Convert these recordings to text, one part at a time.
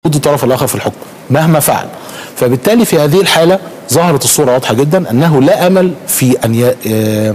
الطرف الاخر في الحكم مهما فعل فبالتالي في هذه الحاله ظهرت الصوره واضحه جدا انه لا امل في ان ي... آه،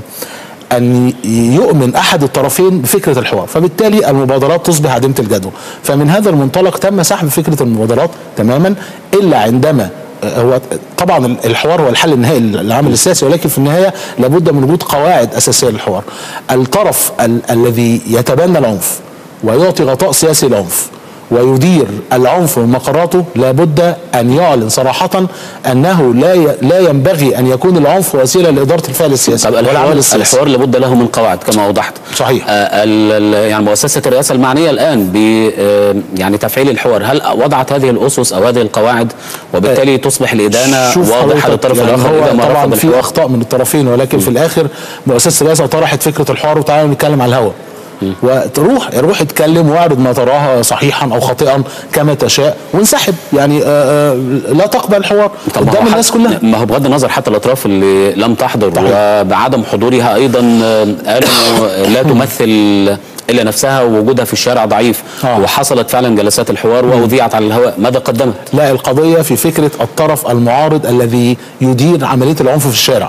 ان يؤمن احد الطرفين بفكره الحوار فبالتالي المبادرات تصبح عديمه الجدوى فمن هذا المنطلق تم سحب فكره المبادرات تماما الا عندما آه، هو طبعا الحوار هو الحل النهائي للعمل السياسي ولكن في النهايه لابد من وجود قواعد اساسيه للحوار الطرف ال- الذي يتبنى العنف ويعطي غطاء سياسي للعنف ويدير العنف من مقراته لابد ان يعلن صراحه انه لا ي- لا ينبغي ان يكون العنف وسيله لاداره الفعل السياسي طب الحوار والعمل السياسي الحوار لابد له من قواعد كما اوضحت صحيح. آه ال- ال- يعني مؤسسه الرئاسه المعنيه الان ب آه، يعني تفعيل الحوار هل وضعت هذه الاسس او هذه القواعد وبالتالي تصبح الادانه شوف واضحه حضرتك، للطرف يعني الاخر هو اذا ما طبعا رفض في الحوار اخطاء من الطرفين ولكن في الاخر مؤسسه الرئاسه طرحت فكره الحوار وتعالى نتكلم على الهواء وتروح روح اتكلم واعرض ما تراها صحيحا او خاطئا كما تشاء وانسحب يعني آه، آه، لا تقبل الحوار طب ما قدام هو الناس حتى- كلها ما هو بغض النظر حتى الاطراف اللي لم تحضر صحيح. وبعدم حضورها ايضا آه، قالوا إنه لا تمثل الا نفسها ووجودها في الشارع ضعيف آه. وحصلت فعلا جلسات الحوار واذيعت على الهواء ماذا قدمت؟ لا القضية في فكرة الطرف المعارض الذي يدير عملية العنف في الشارع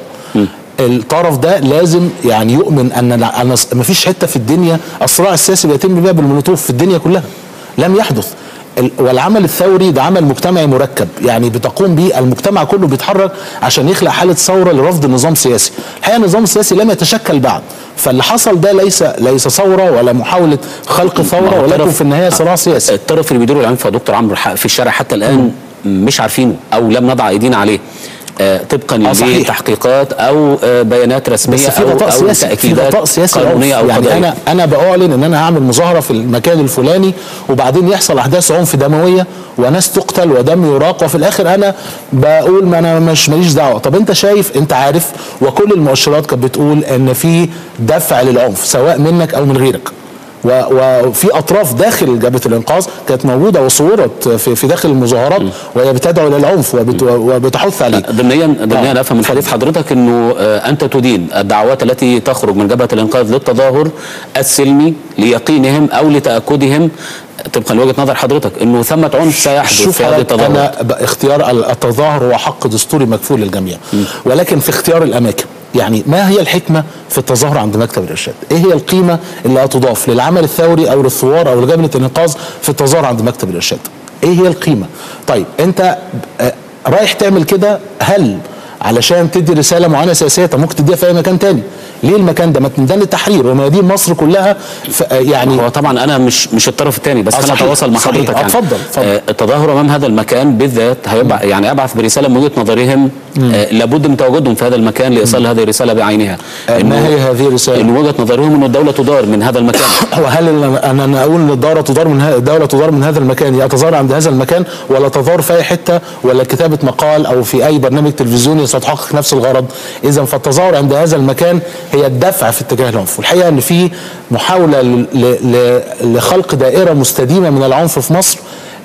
الطرف ده لازم يعني يؤمن ان ان ما فيش حته في الدنيا الصراع السياسي بيتم بيها بالمولوتوف في الدنيا كلها لم يحدث ال- والعمل الثوري ده عمل مجتمعي مركب يعني بتقوم به المجتمع كله بيتحرك عشان يخلق حاله ثوره لرفض النظام السياسي الحقيقه النظام السياسي لم يتشكل بعد فاللي حصل ده ليس ليس ثوره ولا محاوله خلق ما ثوره هو ولكن الطرف- في النهايه صراع سياسي الطرف اللي بيديروا العنف يا دكتور عمرو ح- في الشارع حتى الان مش عارفينه او لم نضع ايدينا عليه آه، طبقا آه، صحيح. لتحقيقات او آه، بيانات رسميه بس في او غطاء او سياسي في تاكيدات غطاء سياسي قانونيه عنف. او يعني قضائيه انا انا باعلن ان انا هعمل مظاهره في المكان الفلاني وبعدين يحصل احداث عنف دمويه وناس تقتل ودم يراق وفي الاخر انا بقول ما انا مش ماليش دعوه طب انت شايف انت عارف وكل المؤشرات كانت بتقول ان في دفع للعنف سواء منك او من غيرك و- وفي اطراف داخل جبهه الانقاذ كانت موجوده وصورت في, في داخل المظاهرات وهي بتدعو للعنف وبت وبتحث عليه ضمنيا ضمنيا آه. افهم من حديث حضرتك انه آه، انت تدين الدعوات التي تخرج من جبهه الانقاذ للتظاهر السلمي ليقينهم او لتاكدهم طبقا لوجهه نظر حضرتك انه ثمه عنف سيحدث شوف في هذه حضرتك التظاهرات انا ب- اختيار ال- التظاهر هو حق دستوري مكفول للجميع ولكن في اختيار الاماكن يعني ما هي الحكمه في التظاهر عند مكتب الارشاد؟ ايه هي القيمه اللي هتضاف للعمل الثوري او للثوار او لجبهه الانقاذ في التظاهر عند مكتب الارشاد؟ ايه هي القيمه؟ طيب انت آه، رايح تعمل كده هل علشان تدي رساله معينه سياسيه طب ممكن تديها في اي مكان تاني ليه المكان ده ما ميدان التحرير وميادين مصر كلها ف- آه، يعني هو طبعا انا مش مش الطرف الثاني بس آه، انا صحيح، اتواصل مع صحيح. حضرتك آه، يعني اتفضل، اتفضل. آه، التظاهر امام هذا المكان بالذات هيبع يعني ابعث برساله من وجهه نظرهم آه، لابد من تواجدهم في هذا المكان لايصال هذه الرساله بعينها آه، ما إنه- هي هذه الرسالة؟ ان وجهه نظرهم ان الدوله تدار من هذا المكان هو هل ال- انا أنا اقول ان الدوله تدار من ه- الدوله تدار من هذا المكان يا تظاهر عند هذا المكان ولا تظاهر في اي حته ولا كتابه مقال او في اي برنامج تلفزيوني ستحقق نفس الغرض اذا فالتظاهر عند هذا المكان هي الدفع في اتجاه العنف والحقيقه ان في محاوله ل- ل- ل- لخلق دائره مستديمه من العنف في مصر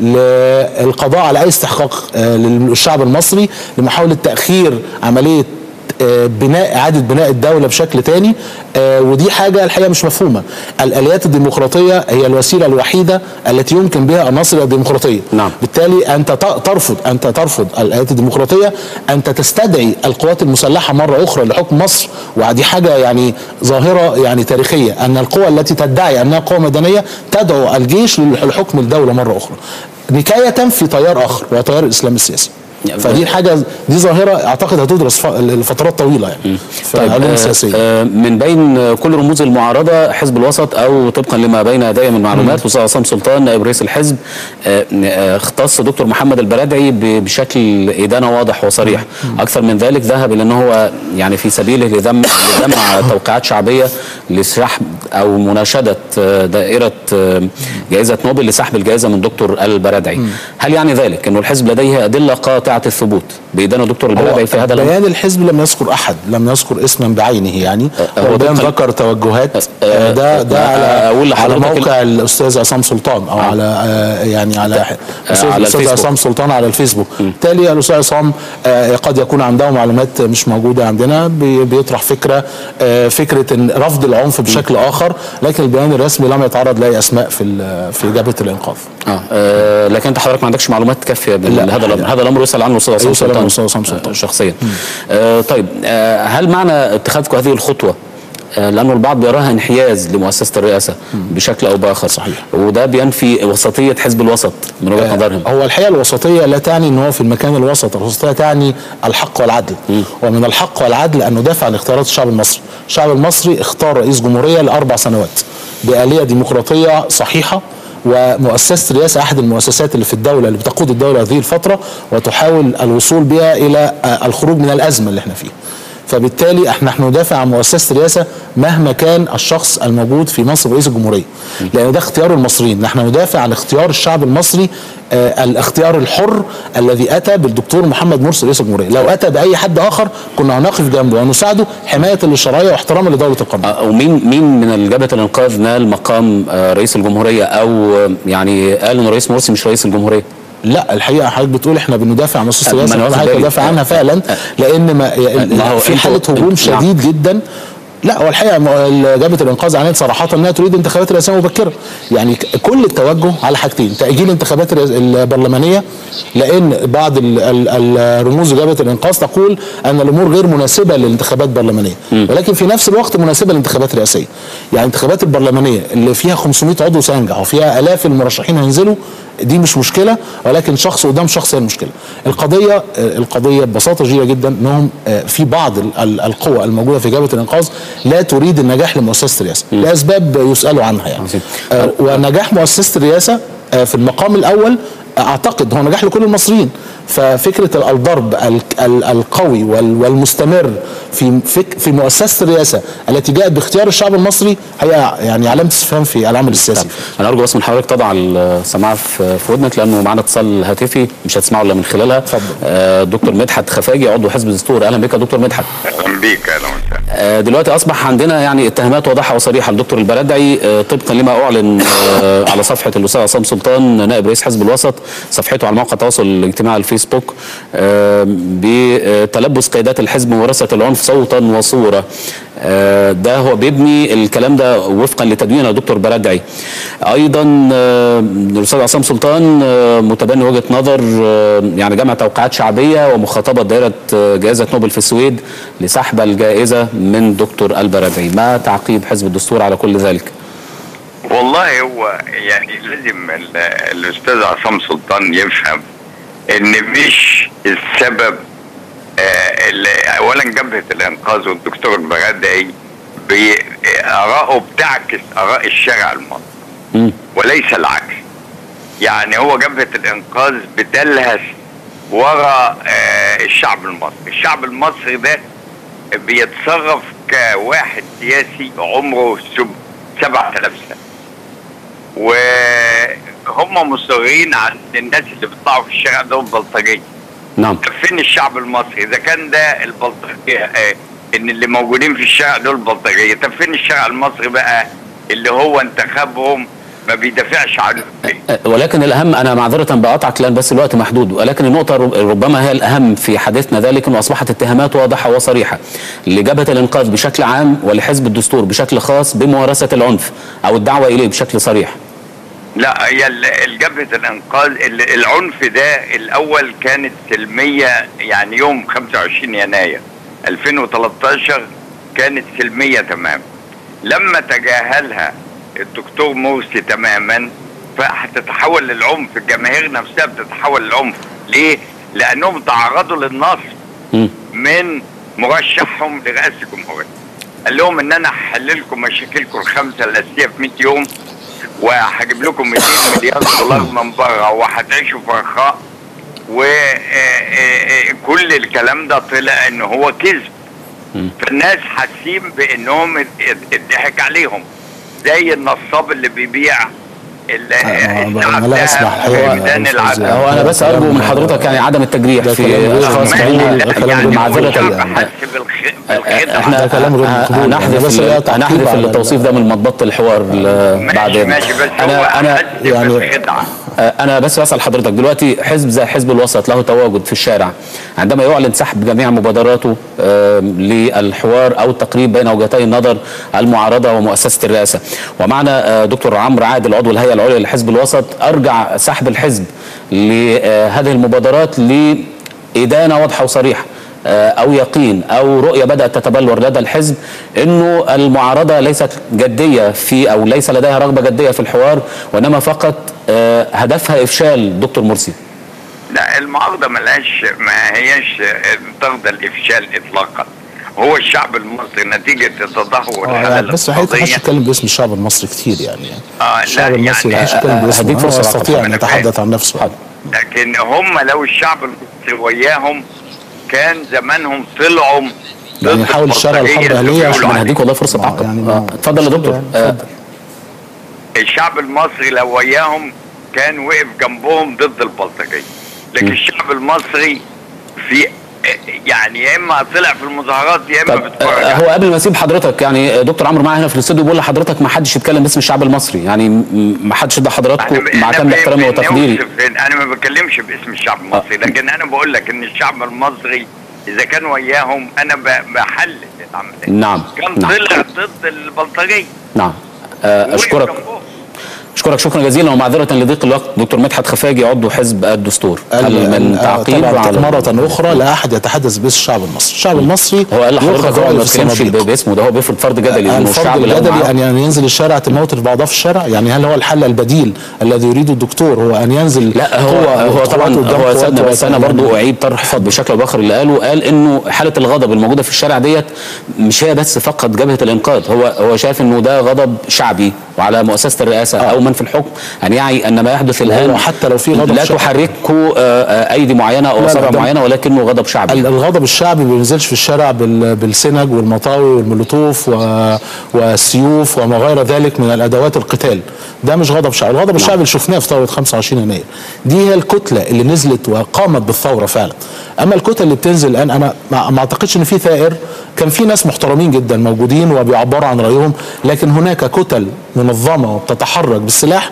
للقضاء على اي استحقاق آه، للشعب المصري لمحاوله تاخير عمليه آه، بناء اعاده بناء الدوله بشكل تاني آه، ودي حاجه الحقيقه مش مفهومه الاليات الديمقراطيه هي الوسيله الوحيده التي يمكن بها ان نصل الى الديمقراطيه نعم. بالتالي انت ت- ترفض انت ترفض الاليات الديمقراطيه انت تستدعي القوات المسلحه مره اخرى لحكم مصر ودي حاجه يعني ظاهره يعني تاريخيه ان القوى التي تدعي انها قوى مدنيه تدعو الجيش لحكم الدوله مره اخرى نكايه في تيار اخر وهو تيار الاسلام السياسي يعني فدي الحاجه دي ظاهره اعتقد هتدرس ف- لفترات طويله يعني في طيب العلوم آه، السياسيه آه، من بين آه، كل رموز المعارضه حزب الوسط او طبقا لما بين يدي من معلومات الاستاذ عصام سلطان نائب رئيس الحزب آه، آه، اختص دكتور محمد البرادعي ب- بشكل ادانه واضح وصريح اكثر من ذلك ذهب الى ان هو يعني في سبيله لذم لجمع توقيعات شعبيه لسحب او مناشده آه، دائره آه، جائزه نوبل لسحب الجائزه من دكتور البرادعي هل يعني ذلك انه الحزب لديه ادله قاطعه الثبوت بادانه دكتور البرادعي في هذا الامر بيان الحزب لم يذكر احد لم يذكر اسما بعينه يعني هو هو بيان طبقاً- ذكر توجهات آه، آه، ده ده آه، على أقول على لحضرتك موقع الاستاذ عصام سلطان او على آه، يعني على الاستاذ على الأستاذ الفيسبوك. عصام سلطان على الفيسبوك بالتالي الاستاذ عصام آه، قد يكون عنده معلومات مش موجوده عندنا بي- بيطرح فكره آه، فكره ان رفض العنف بشكل اخر لكن البيان الرسمي لم يتعرض لاي اسماء في ال- في جبهه الانقاذ اه آه، لكن انت حضرتك ما عندكش معلومات كافيه لا، بهذا الامر لا. هذا الامر يسال عنه الاستاذ عصام يسأل عنه سلطان الأستاذ عصام سلطان. آه، شخصيا آه، طيب آه، هل معنى اتخاذكم هذه الخطوه آه، لانه البعض بيراها انحياز لمؤسسه الرئاسه بشكل او باخر صحيح. وده بينفي وسطيه حزب الوسط من وجهه نظرهم هو الحقيقه الوسطيه لا تعني ان هو في المكان الوسط، الوسطيه تعني الحق والعدل. ومن الحق والعدل ان ندافع عن اختيارات الشعب المصري. الشعب المصري اختار رئيس جمهوريه لاربع سنوات بآلية ديمقراطيه صحيحه ومؤسسه رئاسه احد المؤسسات اللي في الدوله اللي بتقود الدوله هذه الفتره وتحاول الوصول بها الى آه، الخروج من الازمه اللي احنا فيها. فبالتالي احنا نحن ندافع عن مؤسسه الرئاسه مهما كان الشخص الموجود في منصب رئيس الجمهوريه لان ده اختيار المصريين نحن ندافع عن اختيار الشعب المصري آه الاختيار الحر الذي اتى بالدكتور محمد مرسي رئيس الجمهوريه لو اتى باي حد اخر كنا هنقف جنبه ونساعده حمايه للشرعيه واحتراما لدوله القانون آه، ومين مين من جبهه الانقاذ نال مقام آه، رئيس الجمهوريه او آه، يعني قال ان رئيس مرسي مش رئيس الجمهوريه لا الحقيقه حضرتك بتقول احنا بندافع عن مؤسسه ما الرئاسه أنا وانا واخد حضرتك بالي. بدافع عنها فعلا لان ما, ما هو في أنتوا- حاله هجوم نعم. شديد جدا لا هو الحقيقه م- جبهه الانقاذ اعلنت صراحه انها تريد انتخابات رئاسيه مبكره يعني ك- كل التوجه على حاجتين تاجيل الانتخابات الرئاس- البرلمانيه لان بعض ال- ال- الرموز جبهه الانقاذ تقول ان الامور غير مناسبه للانتخابات البرلمانيه ولكن في نفس الوقت مناسبه للانتخابات الرئاسيه يعني الانتخابات البرلمانيه اللي فيها 500 عضو سينجح وفيها الاف المرشحين هينزلوا دي مش مشكله ولكن شخص قدام شخص هي المشكله القضيه آه، القضيه ببساطه شديده جدا انهم آه، في بعض ال- ال- القوى الموجوده في جبهه الانقاذ لا تريد النجاح لمؤسسه الرئاسه لاسباب يسالوا عنها يعني عظيم. آه، ونجاح مؤسسه الرئاسه آه، في المقام الاول اعتقد هو نجاح لكل المصريين ففكره الضرب ال- ال- القوي وال- والمستمر في فك في مؤسسه الرئاسه التي جاءت باختيار الشعب المصري هي يعني علامه استفهام في العمل السياسي انا ارجو بس من حضرتك تضع السماعه في في ودنك لانه معانا اتصال هاتفي مش هتسمعه الا من خلالها اتفضل. آه، دكتور مدحت خفاجي عضو حزب الدستور اهلا بك يا دكتور مدحت اهلا بيك اهلا وسهلا آه، دلوقتي اصبح عندنا يعني اتهامات واضحه وصريحه للدكتور البلدعي آه، طبقا لما اعلن آه، على صفحه الاستاذ عصام سلطان نائب رئيس حزب الوسط صفحته على موقع التواصل الاجتماعي على الفيسبوك آه، بتلبس قيادات الحزب ممارسه العنف صوتا وصوره آه، ده هو بيبني الكلام ده وفقا لتدوين الدكتور بلدعي ايضا آه، الاستاذ عصام سلطان آه، متبني وجهه نظر آه، يعني جمع توقيعات شعبيه ومخاطبه دائره آه، جائزه نوبل في السويد لسحب الجائزه من دكتور البلدعي ما تعقيب حزب الدستور على كل ذلك والله هو يعني لازم ال- الاستاذ عصام سلطان يفهم ان مش السبب آه، ال- اولا جبهه الانقاذ والدكتور البغدادي بآراءه بتعكس اراء الشارع المصري مم. وليس العكس يعني هو جبهة الإنقاذ بتلهث وراء آه، الشعب المصري الشعب المصري ده بيتصرف كواحد سياسي عمره سب- سبعة آلاف سنة وهم مصرين على إن الناس اللي بيطلعوا في الشارع دول بلطجية نعم طب فين الشعب المصري اذا كان ده البلطجيه آه، ان اللي موجودين في الشارع دول بلطجيه طب فين الشارع المصري بقى اللي هو انتخبهم ما بيدافعش عنه آه، ولكن الاهم انا معذره بقطعك لان بس الوقت محدود ولكن النقطه رب- ربما هي الاهم في حديثنا ذلك انه اصبحت اتهامات واضحه وصريحه لجبهه الانقاذ بشكل عام ولحزب الدستور بشكل خاص بممارسه العنف او الدعوه اليه بشكل صريح لا هي ال- الجبهة الانقاذ ال- العنف ده الاول كانت سلمية يعني يوم 25 يناير 2013 كانت سلمية تمام لما تجاهلها الدكتور مرسي تماما فهتتحول للعنف الجماهير نفسها بتتحول للعنف ليه؟ لانهم تعرضوا للنصب مم. من مرشحهم لرئاسة الجمهورية قال لهم ان انا هحل لكم مشاكلكم الخمسه الاساسيه في 100 يوم وهجيب لكم 200 مليار دولار من بره وهتعيشوا في رخاء وكل الكلام ده طلع ان هو كذب فالناس حاسين بانهم ات- ات- اتضحك عليهم زي النصاب اللي بيبيع ال- آه، الساعة أنا لا أسمح بتاعها الحقيقة في ميدان يا أستاذ العدل يعني. هو انا بس ارجو من حضرتك يعني عدم التجريح ده كلام في غير اشخاص مقبول. بعينها ده كلام غير معذره مقبول. يعني. حس بالخ- بالخدعه احنا ده كلام غير مقبول. هنحذف بس هي تعقيب هنحذف على ال- التوصيف ده من مطبطه الحوار ل- بعد ماشي ماشي بس هو انا انا حس يعني- بالخدعه آه، انا بس بسال حضرتك دلوقتي حزب زي حزب الوسط له تواجد في الشارع عندما يعلن سحب جميع مبادراته آه، للحوار او التقريب بين وجهتي النظر المعارضه ومؤسسه الرئاسه ومعنا آه، دكتور عمرو عادل عضو الهيئه العليا لحزب الوسط ارجع سحب الحزب لهذه المبادرات لادانه واضحه وصريحه آه، او يقين او رؤيه بدات تتبلور لدى الحزب انه المعارضه ليست جديه في او ليس لديها رغبه جديه في الحوار وانما فقط آه، هدفها افشال دكتور مرسي لا المعارضة ملهاش ما هياش ترضى الإفشال إطلاقا هو الشعب المصري نتيجة التدهور آه الحالة يعني بس حقيقة ما حدش الاقتصادية يتكلم باسم الشعب المصري كتير يعني آه، لا، الشعب المصري ما يعني- حدش يتكلم باسمه هديك هو فرصة يستطيع أعتقد ان أنا يتحدث عن نفسه لكن هم لو الشعب المصري وياهم كان زمانهم طلعوا ضد يعني حاول الشارع البلطجية الحرب اللي أهلية بيقولوا عشان انا عليها. هديك والله فرصه آه، تعقب يعني آه، ما- اتفضل يا دكتور يعني آه، اتفضل. الشعب المصري لو وياهم كان وقف جنبهم ضد البلطجية لكن الشعب المصري في يعني يا اما طلع في المظاهرات يا اما طب بيتفرج آه، هو قبل ما اسيب حضرتك يعني دكتور عمرو معايا هنا في الاستوديو بيقول لحضرتك ما حدش يتكلم باسم الشعب المصري يعني م- ما حدش ادى حضراتكم أنا- مع أنا كامل ب- احترامي وتقديري بنوصف- انا ما بتكلمش باسم الشعب المصري لكن انا بقول لك ان الشعب المصري اذا كان وياهم انا ب- بحلل العمليه نعم كان نعم طلع ضد البلطجيه نعم آه، وقف اشكرك جنبهم. اشكرك شكرا جزيلا ومعذره لضيق الوقت دكتور مدحت خفاجي عضو حزب الدستور ال- هل من ال- آه، تعقيب طبعا على مرة أخرى لا أحد يتحدث باسم الشعب المصري، الشعب المصري هو قال لحضرتك يؤخذ هو رأيه ما في بيتكلمش الصناديق. باسمه ده هو بيفرض فرض جدلي انه الفرض الشعب لو الجدلي معاه ان يعني ينزل الشارع تموت البعضاء في الشارع يعني هل هو الحل البديل الذي يريده الدكتور هو ان ينزل لا هو قوة- هو قوات طبعا قدام هو قوات سيدنا بس انا وطن- برضو اعيد طرح بشكل او باخر اللي قاله قال انه حاله الغضب الموجوده في الشارع ديت مش هي بس فقط جبهه الانقاذ هو هو شايف انه ده غضب شعبي وعلى مؤسسه الرئاسه او من في الحكم ان يعي ان ما يحدث الان حتى لو في غضب لا شعبي. تحركه آه، آه، ايدي معينه او لا، اصابع ده- معينه ولكنه غضب شعبي ال- الغضب الشعبي ما بينزلش في الشارع بال- بالسنج والمطاوي والمولوتوف و- والسيوف وما غير ذلك من الادوات القتال ده مش غضب شعبي الغضب الشعبي اللي شفناه في ثوره 25 يناير دي هي الكتله اللي نزلت وقامت بالثوره فعلا اما الكتل اللي بتنزل الان انا ما ما اعتقدش ان في ثائر كان في ناس محترمين جدا موجودين وبيعبروا عن رايهم لكن هناك كتل منظمه وبتتحرك بالسلاح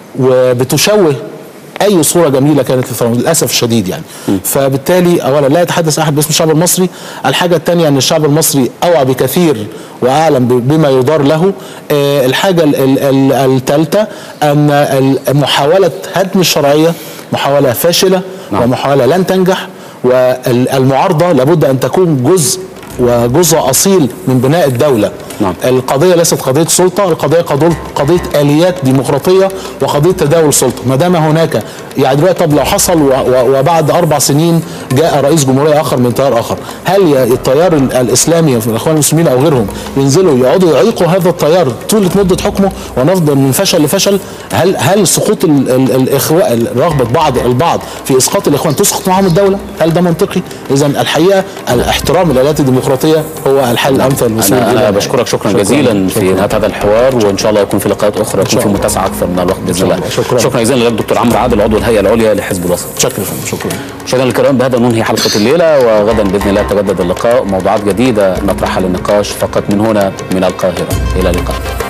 وبتشوه اي صوره جميله كانت للثوره للاسف الشديد يعني فبالتالي اولا لا يتحدث احد باسم الشعب المصري الحاجه الثانيه ان الشعب المصري اوعى بكثير واعلم ب- بما يدار له آه، الحاجه الثالثه ان ال- محاوله هدم الشرعيه محاوله فاشله نعم. ومحاوله لن تنجح والمعارضه لابد ان تكون جزء وجزء اصيل من بناء الدوله نعم. القضيه ليست قضيه سلطه القضيه قضيه قضيه اليات ديمقراطيه وقضيه تداول سلطه ما دام هناك يعني دلوقتي طب لو حصل و- و- وبعد اربع سنين جاء رئيس جمهوريه اخر من تيار اخر هل ي- التيار ال- الاسلامي في الاخوان المسلمين او غيرهم ينزلوا يقعدوا يعيقوا هذا التيار طول مده حكمه ونفضل من فشل لفشل هل هل سقوط ال- ال- الاخوان رغبه بعض البعض في اسقاط الاخوان تسقط معهم الدوله هل ده منطقي اذا الحقيقه الاحترام الاليات الديمقراطيه هو الحل الامثل للوصول انا انا إلى- بشكرك شكرا, شكراً. جزيلا في شكراً. نهايه هذا الحوار وان شاء الله يكون في لقاءات اخرى يكون شاء في الله. متسع اكثر من الوقت باذن الله الله. شكراً. شكرا جزيلا للدكتور عمرو عادل عضو الهيئه العليا لحزب الوسط شكرا يا فندم، شكرا مشاهدينا الكرام بهذا ننهي حلقه الليله وغدا باذن الله يتجدد اللقاء موضوعات جديده نطرحها للنقاش فقط من هنا من القاهره الى اللقاء